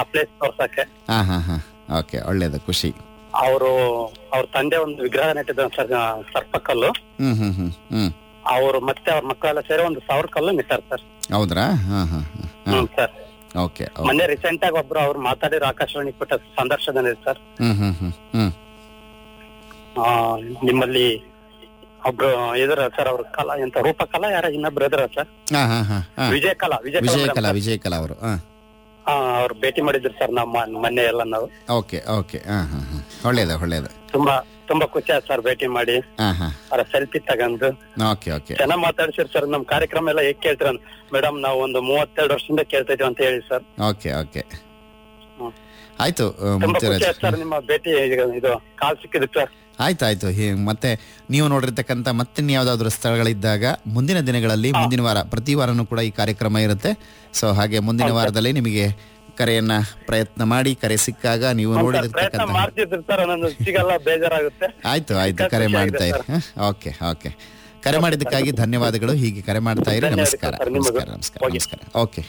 ಆ ಪ್ಲೇಸ್ ತೋರ್ಸಕ್ಕೆ ಹಾ ಹಾ ಹಾ ಓಕೆ ಒಳ್ಳೇದು ಖುಷಿ ಅವರು ಅವ್ರ ತಂದೆ ಒಂದು ವಿಗ್ರಹ ನೆಟ್ಟಿದ್ದ ಸರ್ ಸರ್ಪಕಲ್ಲು ಹ್ಮ್ ಹ್ಮ್ ಹ್ಮ್ ಹ್ಮ್ ಅವರು ಮತ್ತೆ ಅವ್ರ ಮಕ್ಕಳೆಲ್ಲ ಸೇರಿ ಒಂದು ಸಾವಿರ ಕಲ್ಲು ನೆಟ್ಟಾರ ಸರ್ ಹೌದ್ರಾ ಹಾ ಹಾ ಹಾ ಹ್ಮ್ ಸರ್ ಓಕೆ ಮೊನ್ನೆ ರೀಸೆಂಟ್ ಆಗಿ ಒಬ್ರು ಅವ್ರು ಮಾತಾಡಿರೋ ಆಕಾಶವಾಣಿ ಕೊಟ್ಟ ಸಂದರ್ಶನದಲ್ಲಿ ಸರ್ ಹ್ಮ್ ಹ್ಮ್ ಹ್ಮ್ ಹ್ಮ್ ಆ, ನಿಮ್ಮಲ್ಲಿ ಒಬ್ರು ಇದ್ರ ಸರ್ ಅವ್ರ ಕಲಾ ಎಂತ ರೂಪಕಲಾ ಯಾರ ಇನ್ನೊಬ್ರು ಇದ್ರ ಸರ್ ಹಾ ಹಾ ಹಾ ಹಾ ವಿಜಯ ಕಲಾ ವಿಜಯ ವಿಜಯ ಕಲಾ ಕಲಾ ವಿಜಯ ಕಲಾ ಅವರು ಹಾ ಅವ್ರು ಭೇಟಿ ಮಾಡಿದ್ರು ಸರ್ ನಮ್ಮ ಮೊನ್ನೆ ಎಲ್ಲ ನಾವು ಓಕೆ ಓಕೆ ಹಾ ಹಾ ಹಾ ಒಳ್ಳೇದು ಒಳ್ಳೇದು ತುಂಬಾ ತುಂಬಾ ಖುಷಿ ಆಯ್ತು ಸರ್ ಭೇಟಿ ಮಾಡಿ ಹಾ ಹಾ ಅವರ ಸೆಲ್ಫಿ ತಗೊಂಡು ಓಕೆ ಓಕೆ ಚೆನ್ನಾಗ್ ಮಾತಾಡ್ಸಿರ್ ಸರ್ ನಮ್ ಕಾರ್ಯಕ್ರಮ ಎಲ್ಲ ಹೇಗ್ ಕೇಳ್ತೀರ ಮೇಡಮ್ ನಾವು ಒಂದು ಮೂವತ್ತೆರಡು ವರ್ಷದಿಂದ ಕೇಳ್ತಾ ಇದೀವಿ ಅಂತ ಹೇಳಿ ಸರ್ ಓಕೆ ಓಕೆ ಹ್ಮ್. ಆಯ್ತು ಆ, ತುಂಬಾ ಖುಷಿ ಮುತ್ತುರಾಜ್ ಆಯ್ತು ಸರ್ ನಿಮ್ಮ ಭೇಟಿ ಈಗ ಇದು ಕಾಲ್ ಸಿಕ್ಕಿದ್ದು ಸರ್ ಆಯ್ತು ಆಯ್ತು ಹೀ- ಮತ್ತೆ ನೀವು ನೋಡಿರ್ತಕ್ಕಂಥ ಮತ್ತೆ ಯಾವ್ದಾದ್ರು ಸ್ಥಳಗಳಿದ್ದಾಗ ಮುಂದಿನ ದಿನಗಳಲ್ಲಿ ಮುಂದಿನ ವಾರ ಪ್ರತಿ ವಾರನೂ ಕೂಡ ಈ ಕಾರ್ಯಕ್ರಮ ಇರುತ್ತೆ ಸೊ ಹಾಗೆ ಮುಂದಿನ ವಾರದಲ್ಲಿ ನಿಮಗೆ ಕರೆಯನ್ನ ಪ್ರಯತ್ನ ಮಾಡಿ ಕರೆ ಸಿಕ್ಕಾಗ ನೀವು ಪ್ರಯತ್ನ ನೋಡಿರ್ತಕ್ಕಂಥ ಮಾಡ್ತಿದ್ರು ಸರ್ ಒಂದೊಂದು ಸಿಗಲ್ಲ ಬೇಜಾರಾಗುತ್ತೆ ಆಯ್ತು ಆಯ್ತು ಕರೆ ಮಾಡ್ತಾ ಇರಿ ಓಕೆ ಓಕೆ ಕರೆ ಮಾಡಿದ್ದಕ್ಕಾಗಿ ಧನ್ಯವಾದಗಳು ಹೀಗೆ ಕರೆ ಮಾಡ್ತಾ ಇರಿ ಧನ್ಯವಾದ ನಮಸ್ಕಾರ ಸರ್, ನಿಮಗೂ. ನಮಸ್ಕಾರ ನಮಸ್ಕಾರ ಹೋಗಿ. ನಮಸ್ಕಾರ ಓಕೆ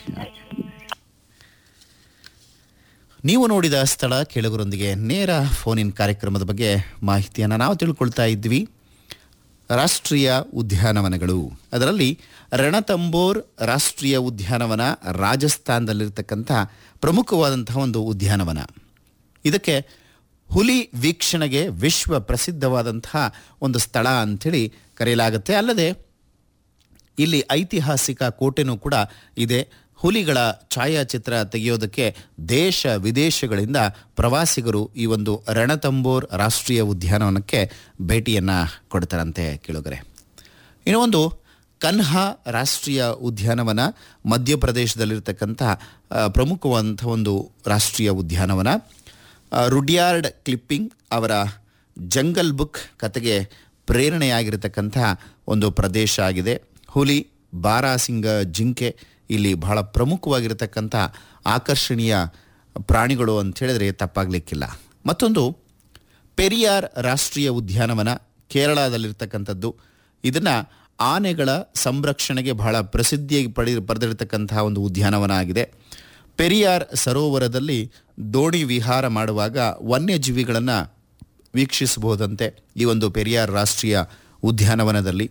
ನೀವು ನೋಡಿದ ಸ್ಥಳ ಕೇಳುಗರೊಂದಿಗೆ ನೇರ ಫೋನ್ ಇನ್ ಕಾರ್ಯಕ್ರಮದ ಬಗ್ಗೆ ಮಾಹಿತಿಯನ್ನು ನಾವು ತಿಳ್ಕೊಳ್ತಾ ಇದ್ವಿ ರಾಷ್ಟ್ರೀಯ ಉದ್ಯಾನವನಗಳು ಅದರಲ್ಲಿ ರಣತಂಬೋರ್ ರಾಷ್ಟ್ರೀಯ ಉದ್ಯಾನವನ ರಾಜಸ್ಥಾನದಲ್ಲಿರ್ತಕ್ಕಂಥ ಪ್ರಮುಖವಾದಂತಹ ಒಂದು ಉದ್ಯಾನವನ ಇದಕ್ಕೆ ಹುಲಿ ವೀಕ್ಷಣೆಗೆ ವಿಶ್ವ ಪ್ರಸಿದ್ಧವಾದಂತಹ ಒಂದು ಸ್ಥಳ ಅಂಥೇಳಿ ಕರೆಯಲಾಗುತ್ತೆ ಅಲ್ಲದೆ ಇಲ್ಲಿ ಐತಿಹಾಸಿಕ ಕೋಟೆನೂ ಕೂಡ ಇದೆ ಹುಲಿಗಳ ಛಾಯಾಚಿತ್ರ ತೆಗೆಯೋದಕ್ಕೆ ದೇಶ ವಿದೇಶಗಳಿಂದ ಪ್ರವಾಸಿಗರು ಈ ಒಂದು ರಣತಂಬೋರ್ ರಾಷ್ಟ್ರೀಯ ಉದ್ಯಾನವನಕ್ಕೆ ಭೇಟಿಯನ್ನು ಕೊಡ್ತಾರಂತೆ ಕೇಳುಗರೆ ಇನ್ನು ಒಂದು ಕನ್ಹಾ ರಾಷ್ಟ್ರೀಯ ಉದ್ಯಾನವನ ಮಧ್ಯಪ್ರದೇಶದಲ್ಲಿರ್ತಕ್ಕಂಥ ಆ, ಪ್ರಮುಖವಾದಂಥ ಒಂದು ರಾಷ್ಟ್ರೀಯ ಉದ್ಯಾನವನ ಆ, ರುಡ್ಯಾರ್ಡ್ ಕ್ಲಿಪ್ಪಿಂಗ್ ಅವರ ಜಂಗಲ್ ಬುಕ್ ಕತೆಗೆ ಪ್ರೇರಣೆಯಾಗಿರತಕ್ಕಂಥ ಒಂದು ಪ್ರದೇಶ ಆಗಿದೆ ಹುಲಿ ಬಾರಾಸಿಂಗ ಜಿಂಕೆ ಇಲ್ಲಿ ಬಹಳ ಪ್ರಮುಖವಾಗಿರತಕ್ಕಂಥ ಆಕರ್ಷಣೀಯ ಪ್ರಾಣಿಗಳು ಅಂತ ಹೇಳಿದ್ರೆ ತಪ್ಪಾಗಲಿಕ್ಕಿಲ್ಲ ಮತ್ತೊಂದು ಪೆರಿಯಾರ್ ರಾಷ್ಟ್ರೀಯ ಉದ್ಯಾನವನ ಕೇರಳದಲ್ಲಿರ್ತಕ್ಕಂಥದ್ದು ಇದನ್ನು ಆನೆಗಳ ಸಂರಕ್ಷಣೆಗೆ ಬಹಳ ಪ್ರಸಿದ್ಧಿಯಾಗಿ ಪಡಿ ಪಡೆದಿರತಕ್ಕಂತಹ ಒಂದು ಉದ್ಯಾನವನ ಆಗಿದೆ ಪೆರಿಯಾರ್ ಸರೋವರದಲ್ಲಿ ದೋಣಿ ವಿಹಾರ ಮಾಡುವಾಗ ವನ್ಯಜೀವಿಗಳನ್ನು ವೀಕ್ಷಿಸಬಹುದಂತೆ ಈ ಒಂದು ಪೆರಿಯಾರ್ ರಾಷ್ಟ್ರೀಯ ಉದ್ಯಾನವನದಲ್ಲಿ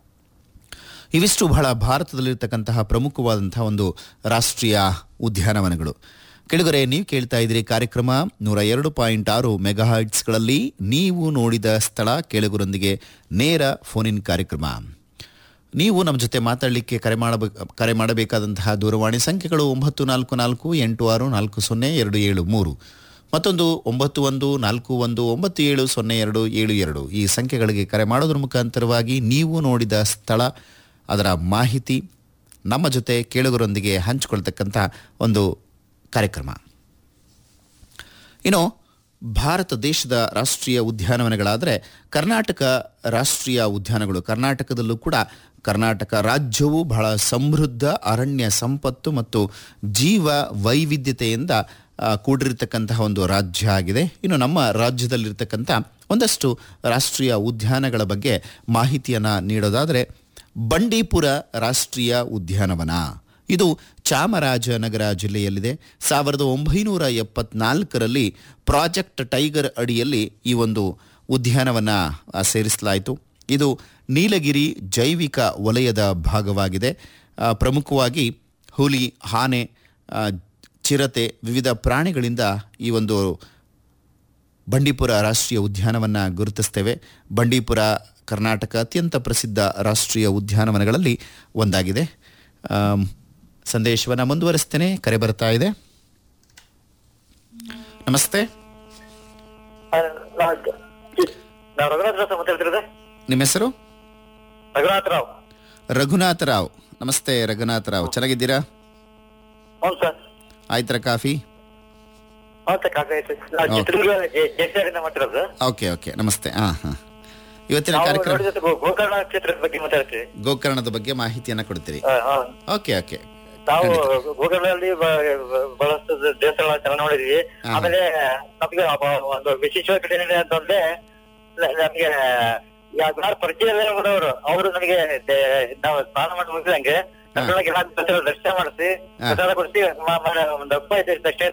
ಇವಿಷ್ಟು ಬಹಳ ಭಾರತದಲ್ಲಿರ್ತಕ್ಕಂತಹ ಪ್ರಮುಖವಾದಂತಹ ಒಂದು ರಾಷ್ಟ್ರೀಯ ಉದ್ಯಾನವನಗಳು ಕೆಳಗರೆ ನೀವು ಕೇಳ್ತಾ ಇದ್ದೀರಿ ಕಾರ್ಯಕ್ರಮ ನೂರ ಎರಡು ಪಾಯಿಂಟ್ ಆರು ಮೆಗಾಹರ್ಟ್ಸ್ಗಳಲ್ಲಿ ನೀವು ನೋಡಿದ ಸ್ಥಳ ಕೇಳುಗರೊಂದಿಗೆ ನೇರ ಫೋನ್ ಇನ್ ಕಾರ್ಯಕ್ರಮ ನೀವು ನಮ್ಮ ಜೊತೆ ಮಾತಾಡಲಿಕ್ಕೆ ಕರೆ ಮಾಡಬೇಕು ಕರೆ ಮಾಡಬೇಕಾದಂತಹ ದೂರವಾಣಿ ಸಂಖ್ಯೆಗಳು ಒಂಬತ್ತು ನಾಲ್ಕು ನಾಲ್ಕು ಎಂಟು ಆರು ನಾಲ್ಕು ಸೊನ್ನೆ ಎರಡು ಏಳು ಮೂರು ಮತ್ತೊಂದು ಒಂಬತ್ತು ಒಂದು ನಾಲ್ಕು ಒಂದು ಒಂಬತ್ತು ಏಳು ಸೊನ್ನೆ ಎರಡು ಏಳು ಎರಡು ಈ ಸಂಖ್ಯೆಗಳಿಗೆ ಕರೆ ಮಾಡೋದ್ರ ಮುಖಾಂತರವಾಗಿ ನೀವು ನೋಡಿದ ಸ್ಥಳ ಅದರ ಮಾಹಿತಿ ನಮ್ಮ ಜೊತೆ ಕೇಳುಗರೊಂದಿಗೆ ಹಂಚಿಕೊಳ್ತಕ್ಕಂಥ ಒಂದು ಕಾರ್ಯಕ್ರಮ ಇನ್ನು ಭಾರತ ದೇಶದ ರಾಷ್ಟ್ರೀಯ ಉದ್ಯಾನವನಗಳಾದರೆ ಕರ್ನಾಟಕ ರಾಷ್ಟ್ರೀಯ ಉದ್ಯಾನಗಳು ಕರ್ನಾಟಕದಲ್ಲೂ ಕೂಡ ಕರ್ನಾಟಕ ರಾಜ್ಯವು ಬಹಳ ಸಮೃದ್ಧ ಅರಣ್ಯ ಸಂಪತ್ತು ಮತ್ತು ಜೀವ ವೈವಿಧ್ಯತೆಯಿಂದ ಆ, ಕೂಡಿರತಕ್ಕಂತಹ ಒಂದು ರಾಜ್ಯ ಆಗಿದೆ ಇನ್ನು ನಮ್ಮ ರಾಜ್ಯದಲ್ಲಿರ್ತಕ್ಕಂಥ ಒಂದಷ್ಟು ರಾಷ್ಟ್ರೀಯ ಉದ್ಯಾನಗಳ ಬಗ್ಗೆ ಮಾಹಿತಿಯನ್ನು ನೀಡೋದಾದರೆ ಬಂಡೀಪುರ ರಾಷ್ಟ್ರೀಯ ಉದ್ಯಾನವನ ಇದು ಚಾಮರಾಜನಗರ ಜಿಲ್ಲೆಯಲ್ಲಿದೆ ಸಾವಿರದ ಒಂಬೈನೂರ ಎಪ್ಪತ್ನಾಲ್ಕರಲ್ಲಿ ಪ್ರಾಜೆಕ್ಟ್ ಟೈಗರ್ ಅಡಿಯಲ್ಲಿ ಈ ಒಂದು ಉದ್ಯಾನವನ ಆ, ಸೇರಿಸಲಾಯಿತು ಇದು ನೀಲಗಿರಿ ಜೈವಿಕ ವಲಯದ ಭಾಗವಾಗಿದೆ ಆ, ಪ್ರಮುಖವಾಗಿ ಹುಲಿ ಆನೆ ಆ, ಚಿರತೆ ವಿವಿಧ ಪ್ರಾಣಿಗಳಿಂದ ಈ ಒಂದು ಬಂಡೀಪುರ ರಾಷ್ಟ್ರೀಯ ಉದ್ಯಾನವನ್ನ ಗುರುತಿಸ್ತೇವೆ ಬಂಡೀಪುರ ಕರ್ನಾಟಕ ಅತ್ಯಂತ ಪ್ರಸಿದ್ಧ ರಾಷ್ಟ್ರೀಯ ಉದ್ಯಾನವನಗಳಲ್ಲಿ ಒಂದಾಗಿದೆ ಆಮ್, ಸಂದೇಶವನ್ನ ಮುಂದುವರಿಸ್ತೇನೆ ಕರೆ ಬರ್ತಾ ಇದೆ ನಮಸ್ತೆ ನಾವು ರಘುನಾಥ್ ರಾವ್ ಮಾತಾಡ್ತಿರೋದೆ ನಿಮ್ಮ ಹೆಸರು ರಘುನಾಥ್ ರಾವ್ ರಘುನಾಥ ರಾವ್ ನಮಸ್ತೆ ರಘುನಾಥ ರಾವ್ ಚೆನ್ನಾಗಿದ್ದೀರಾ ಹೌದು ಸರ್ ಆಯ್ತರ ಕಾಫಿ ಹೌದು ಸರ್ ಕಾಕಾಯ್ತು ನಾವು ಚಿತ್ರದುರ್ಗ ಜೆಸಿಆರಿಂದ ಮಾತಾಡೋದು ಓಕೆ ಓಕೆ ನಮಸ್ತೆ ಹಾ ಹಾ ಇವತ್ತಿನ ನಾವು ಕಾರ್ಯಕ್ರಮ ನೋಡಿದ ಗೋ- ಗೋಕರ್ಣ ಕ್ಷೇತ್ರದ ಬಗ್ಗೆ ಮಾತಾಡ್ತೀವಿ ಗೋಕರ್ಣದ ಬಗ್ಗೆ ಮಾಹಿತಿಯನ್ನ ಕೊಡ್ತೀರಿ ಆ, ಆ. ಓಕೆ ಓಕೆ ನಾವು ಗೋಕರ್ಣದಲ್ಲಿ ಬ- ಬ- ಬಹಳಷ್ಟು ದೇವಸ್ಥಾನ ಚೆನ್ನಾಗಿ ನೋಡಿದೀವಿ ಹಾ. ಆಮೇಲೆ ನಮ್ಗೆ ಒಬ್ಬ- ಒಂದು ವಿಶೇಷವಾದ ಕಡೆ ಏನಿದೆ ಅಂತಂದ್ರೆ ನ- ನಮ್ಗೆ ಯಾರು ಪರಿಚಯ ಇರೋರು ಅವರು ನನಗೆ ದೆ- ನಾವು ಸ್ನಾನ ಮಾಡಿ ಮುಗಿದಂಗೆ ನಮ್ಮೊಳಗೆ ಎಲ್ಲ ದರ್ಶನ ಮಾಡಿಸಿ ಹಾ. ಪ್ರಸಾದ ಕೊಡಿಸಿ ಮ- ಮ- ಒಂದು ಹಬ್ಬ ಇದೆ ತಕ್ಷಣ